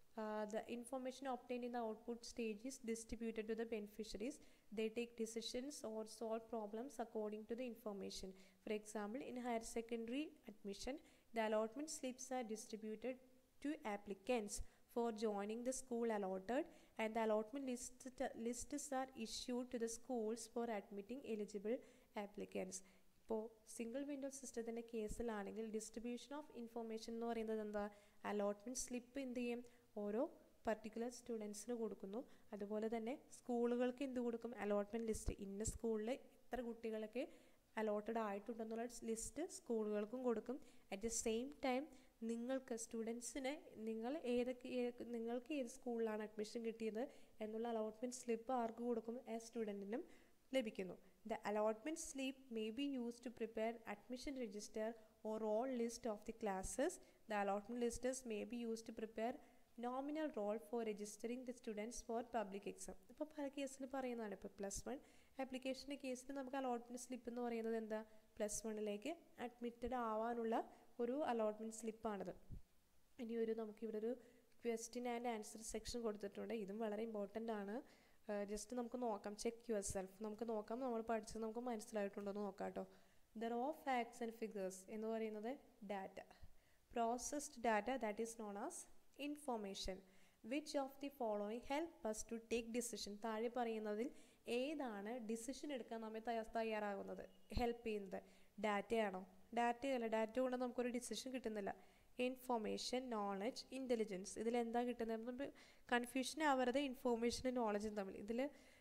S1: the information obtained in the output stage is distributed to the beneficiaries. They take decisions or solve problems according to the information. For example, in higher secondary admission, the allotment slips are distributed to applicants for joining the school allotted and the allotment list, lists are issued to the schools for admitting eligible applicants. ഇപ്പോൾ single window സിസ്റ്റത്തിൻ്റെ കേസിലാണെങ്കിൽ distribution of information എന്ന് പറയുന്നത് എന്താ allotment slip എന്ത് ചെയ്യും ഓരോ particular സ്റ്റുഡൻസിന് കൊടുക്കുന്നു അതുപോലെ തന്നെ സ്കൂളുകൾക്ക് എന്ത് കൊടുക്കും അലോട്ട്മെൻറ്റ് ലിസ്റ്റ് ഇന്ന സ്കൂളിൽ ഇത്ര കുട്ടികളൊക്കെ അലോട്ടഡ് ആയിട്ടുണ്ടെന്നുള്ള ലിസ്റ്റ് സ്കൂളുകൾക്കും കൊടുക്കും അറ്റ് ദ സെയിം ടൈം നിങ്ങൾക്ക് സ്റ്റുഡൻസിന് നിങ്ങൾ ഏതൊക്കെ ഏ- നിങ്ങൾക്ക് ഏത് സ്കൂളിലാണ് അഡ്മിഷൻ കിട്ടിയത് എന്നുള്ള അലോട്ട്മെൻറ്റ് സ്ലിപ്പ് ആർക്ക് കൊടുക്കും ആ സ്റ്റുഡൻറ്റിനും ലഭിക്കുന്നു the allotment slip may be use to prepare admission register or all list of the classes the allotment listers may be use to prepare nominal roll for registering the students for public exam ഇപ്പോൾ പല കേസിൽ പറയുന്നതാണ് ഇപ്പോൾ plus one ആപ്ലിക്കേഷൻ്റെ കേസിൽ നമുക്ക് allotment slip എന്ന് പറയുന്നത് എന്താ പ്ലസ് വണ്ണിലേക്ക് അഡ്മിറ്റഡ് ആവാനുള്ള ഒരു അലോട്ട്മെൻറ്റ് സ്ലിപ്പാണിത് ഇനി ഒരു നമുക്കിവിടെ ഒരു ക്വസ്റ്റ്യൻ ആൻഡ് ആൻസർ സെക്ഷൻ കൊടുത്തിട്ടുണ്ട് ഇതും വളരെ ഇമ്പോർട്ടൻ്റ് ആണ് ജസ്റ്റ് നമുക്ക് നോക്കാം ചെക്ക് യുവർ സെൽഫ് നമുക്ക് നോക്കാം നമ്മൾ പഠിച്ചത് നമുക്ക് മനസ്സിലായിട്ടുണ്ടോ എന്ന് നോക്കാം കേട്ടോ the raw facts and figures എന്ന് പറയുന്നത് data processed data that is known as information which of the following help us to take decision താഴെ പറയുന്നതിൽ ഏതാണ് ഡിസിഷൻ എടുക്കാൻ നമ്മെ തയ്യാ- തയ്യാറാകുന്നത് ഹെൽപ്പ് ചെയ്യുന്നത് ഡാറ്റയാണോ ഡാറ്റയല്ല ഡാറ്റ കൊണ്ട് നമുക്കൊരു ഡിസിഷൻ കിട്ടുന്നില്ല ഇൻഫോർമേഷൻ നോളജ് ഇൻ്റലിജൻസ് ഇതിലെന്താ കിട്ടുന്നത് കൺഫ്യൂഷൻ ആവരുത് ഇൻഫോർമേഷനും നോളജും തമ്മിൽ ഇതിൽ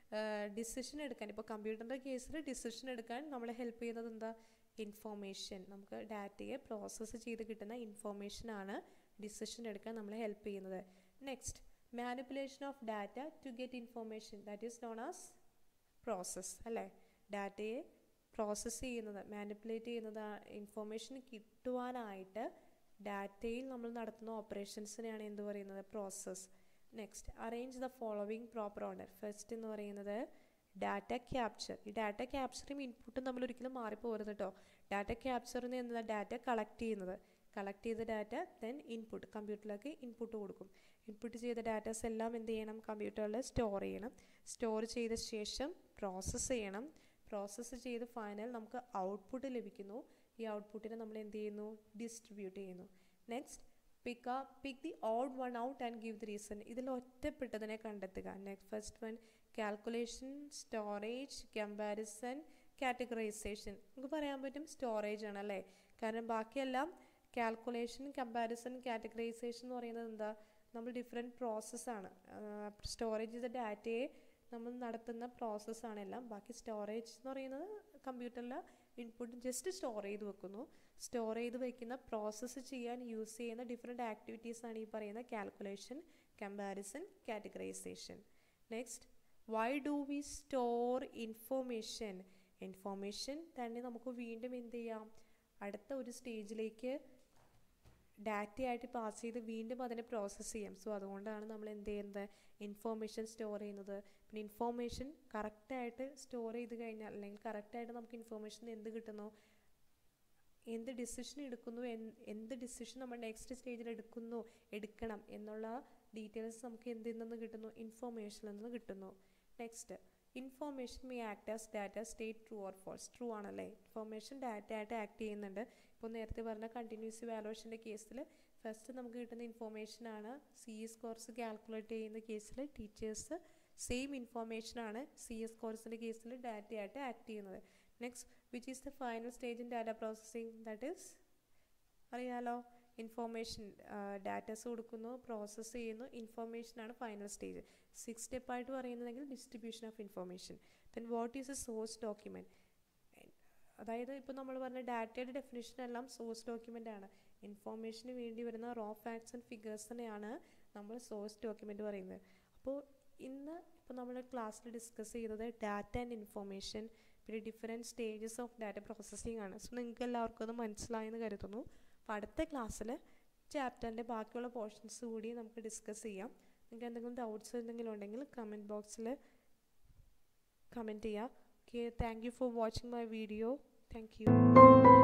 S1: ഡിസിഷൻ എടുക്കാൻ ഇപ്പോൾ കമ്പ്യൂട്ടറിൻ്റെ കേസിൽ ഡിസിഷൻ എടുക്കാൻ നമ്മളെ ഹെൽപ്പ് ചെയ്യുന്നത് എന്താ ഇൻഫോർമേഷൻ നമുക്ക് ഡാറ്റയെ പ്രോസസ്സ് ചെയ്ത് കിട്ടുന്ന ഇൻഫോർമേഷനാണ് ഡിസിഷൻ എടുക്കാൻ നമ്മളെ ഹെൽപ്പ് ചെയ്യുന്നത് next manipulation of data to get information that is known as process അല്ലേ ഡാറ്റയെ പ്രോസസ്സ് ചെയ്യുന്നത് മാനിപ്പുലേറ്റ് ചെയ്യുന്നത് ഇൻഫോർമേഷൻ കിട്ടുവാനായിട്ട് ഡാറ്റയിൽ നമ്മൾ നടത്തുന്ന ഓപ്പറേഷൻസിനെയാണ് എന്ത് പറയുന്നത് process next arrange the following proper order first എന്ന് പറയുന്നത് ഡാറ്റ ക്യാപ്ചർ ഈ ഡാറ്റ ക്യാപ്ചറും ഇൻപുട്ടും തമ്മിൽ ഒരിക്കലും മാറിപ്പോകരുത് കേട്ടോ ഡാറ്റ ക്യാപ്ചറിന് എന്താ ഡാറ്റ കളക്ട് ചെയ്യുന്നത് കളക്ട് ചെയ്ത ഡാറ്റ ദെൻ ഇൻപുട്ട് കമ്പ്യൂട്ടറിലേക്ക് ഇൻപുട്ട് കൊടുക്കും ഇൻപുട്ട് ചെയ്ത ഡാറ്റാസ് എല്ലാം എന്ത് ചെയ്യണം കമ്പ്യൂട്ടറിൽ സ്റ്റോർ ചെയ്യണം സ്റ്റോർ ചെയ്ത ശേഷം പ്രോസസ്സ് ചെയ്യണം പ്രോസസ്സ് ചെയ്ത് ഫൈനൽ നമുക്ക് ഔട്ട്പുട്ട് ലഭിക്കുന്നു ഈ ഔട്ട്പുട്ടിനെ നമ്മൾ എന്ത് ചെയ്യുന്നു ഡിസ്ട്രിബ്യൂട്ട് ചെയ്യുന്നു next pick pick the odd one out and give the reason ഇതിൽ ഒറ്റപ്പെട്ടതിനെ കണ്ടെത്തുക next first one calculation storage comparison categorization നമുക്ക് പറയാൻ പറ്റും സ്റ്റോറേജ് ആണ് അല്ലേ കാരണം ബാക്കിയെല്ലാം കാൽക്കുലേഷൻ കമ്പാരിസൺ കാറ്റഗറൈസേഷൻ എന്ന് പറയുന്നത് എന്താ നമ്മൾ ഡിഫറെൻറ്റ് പ്രോസസ്സാണ് സ്റ്റോറേജ് ചെയ്ത ഡാറ്റയെ നമ്മൾ നടത്തുന്ന പ്രോസസ്സാണ് എല്ലാം ബാക്കി സ്റ്റോറേജ് എന്ന് പറയുന്നത് കമ്പ്യൂട്ടറിൽ ഇൻപുട്ട് ജസ്റ്റ് സ്റ്റോർ ചെയ്ത് വെക്കുന്നു സ്റ്റോർ ചെയ്ത് വെക്കുന്ന പ്രോസസ്സ് ചെയ്യാൻ യൂസ് ചെയ്യുന്ന ഡിഫറെൻറ്റ് ആക്ടിവിറ്റീസാണ് ഈ പറയുന്ന calculation comparison categorization next why do we store information information തന്നെ നമുക്ക് വീണ്ടും എന്ത് ചെയ്യാം അടുത്ത ഒരു സ്റ്റേജിലേക്ക് ഡാറ്റയായിട്ട് പാസ് ചെയ്ത് വീണ്ടും അതിനെ പ്രോസസ്സ് ചെയ്യാം സോ അതുകൊണ്ടാണ് നമ്മൾ എന്ത് ചെയ്യുന്നത് ഇൻഫോർമേഷൻ സ്റ്റോർ ചെയ്യുന്നത് പിന്നെ ഇൻഫോർമേഷൻ കറക്റ്റായിട്ട് സ്റ്റോർ ചെയ്ത് കഴിഞ്ഞാൽ അല്ലെങ്കിൽ കറക്റ്റായിട്ട് നമുക്ക് ഇൻഫോർമേഷൻ എന്ത് കിട്ടുന്നു എന്ത് ഡിസിഷൻ എടുക്കുന്നു എൻ- എന്ത് ഡിസിഷൻ നമ്മൾ നെക്സ്റ്റ് സ്റ്റേജിൽ എടുക്കുന്നു എടുക്കണം എന്നുള്ള ഡീറ്റെയിൽസ് നമുക്ക് എന്തിൽ നിന്ന് കിട്ടുന്നു ഇൻഫോർമേഷനിൽ നിന്ന് കിട്ടുന്നു next information may act as data state true or false true ആണല്ലേ ഇൻഫോർമേഷൻ ഡാറ്റ ആയിട്ട് ആക്ട് ചെയ്യുന്നുണ്ട് ഇപ്പോൾ നേരത്തെ പറഞ്ഞ കണ്ടിന്യൂസ് വാലുവേഷൻ്റെ കേസിൽ ഫസ്റ്റ് നമുക്ക് കിട്ടുന്ന ഇൻഫോർമേഷനാണ് സി എസ് കോഴ്സ് കാൽക്കുലേറ്റ് ചെയ്യുന്ന കേസിൽ ടീച്ചേഴ്സ് സെയിം ഇൻഫോർമേഷനാണ് സി എസ് കോഴ്സിൻ്റെ കേസിൽ ഡാറ്റയായിട്ട് ആക്ട് ചെയ്യുന്നത് next which is the final stage in data processing that is അറിയാലോ ഇൻഫോർമേഷൻ ഡാറ്റാസ് കൊടുക്കുന്നു പ്രോസസ്സ് ചെയ്യുന്നു ഇൻഫോർമേഷനാണ് ഫൈനൽ സ്റ്റേജ് സിക്സ് സ്റ്റെപ്പായിട്ട് പറയുന്നതെങ്കിൽ distribution of information then what is a source document അതായത് ഇപ്പോൾ നമ്മൾ പറഞ്ഞ ഡാറ്റയുടെ ഡെഫിനേഷൻ എല്ലാം സോഴ്സ് ഡോക്യുമെൻ്റ് ആണ് ഇൻഫോർമേഷന് വേണ്ടി വരുന്ന റോ ഫാക്ട്സ് ആൻഡ് ഫിഗേഴ്സ് തന്നെയാണ് നമ്മൾ സോഴ്സ് ഡോക്യുമെൻ്റ് പറയുന്നത് അപ്പോൾ ഇന്ന് ഇപ്പോൾ നമ്മൾ ക്ലാസ്സിൽ ഡിസ്കസ് ചെയ്തത് ഡാറ്റ ആൻഡ് ഇൻഫോർമേഷൻ പിന്നെ different stages of data processing ആണ് സോ നിങ്ങൾക്ക് എല്ലാവർക്കും അത് മനസ്സിലായെന്ന് കരുതുന്നു അപ്പോൾ അടുത്ത ക്ലാസ്സിൽ ചാപ്റ്ററിൻ്റെ ബാക്കിയുള്ള പോർഷൻസ് കൂടി നമുക്ക് ഡിസ്കസ് ചെയ്യാം നിങ്ങൾക്ക് എന്തെങ്കിലും ഡൗട്ട്സ് എന്തെങ്കിലും ഉണ്ടെങ്കിൽ കമൻറ്റ് ബോക്സിൽ കമൻറ്റ് ചെയ്യുക okay thank you for watching my video thank U